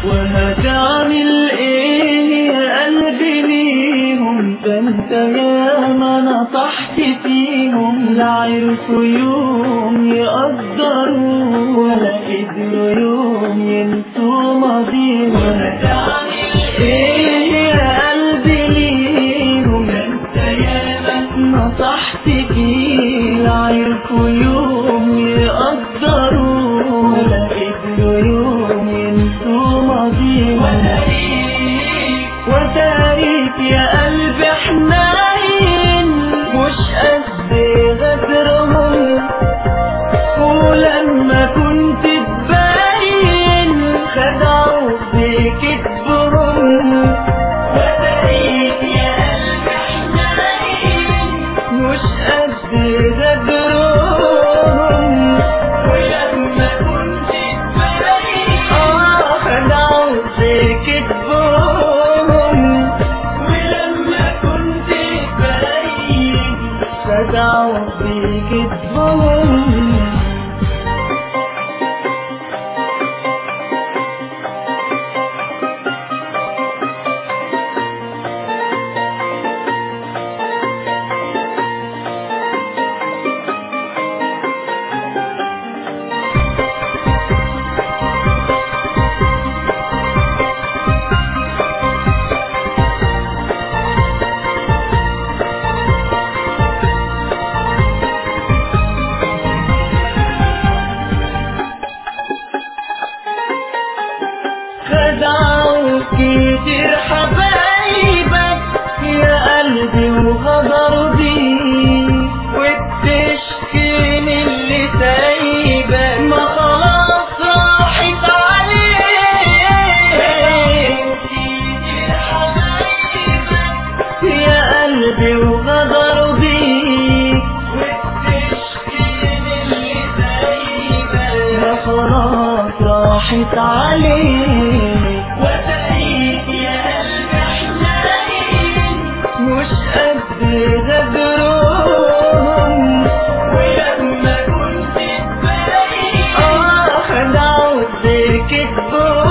وهتعمل ايه يا قلبي ليهم ده انت ياما نصحت فيهم لا عرفوا يوم يقدروا ولا قدروا يوم ينسوا ماضيهم وهتعمل ايه يا قلبي ليهم ده انت ياما نصحت فيه لا عرفوا يوم يقدروا ولا قدروا يوم ينسوا ماضيهم وتاريخ يا قلبي حنين مش قد غدرهم ولما كنت تبين خدعوا بكذبهم وتاريخ يا قلبي حنين مش قد غدرهم ولما كنت تبين اه خدعوا بكذبهم ولما كنت تبين خدعوا بكذبهم خدعوا كتير حبايبك يا قلبي وغدروا بيك وبتشكيني اللي سايبك ما خلاص راحت عليك كتير حبايبك يا قلبي وغدروا بيك وبتشكيني اللي سايبك ما خلاص راحت عليك وتاريخ يا قلبي حنين مش قد غدرهم ولما كنت تبين اه خدعوا بكذبهم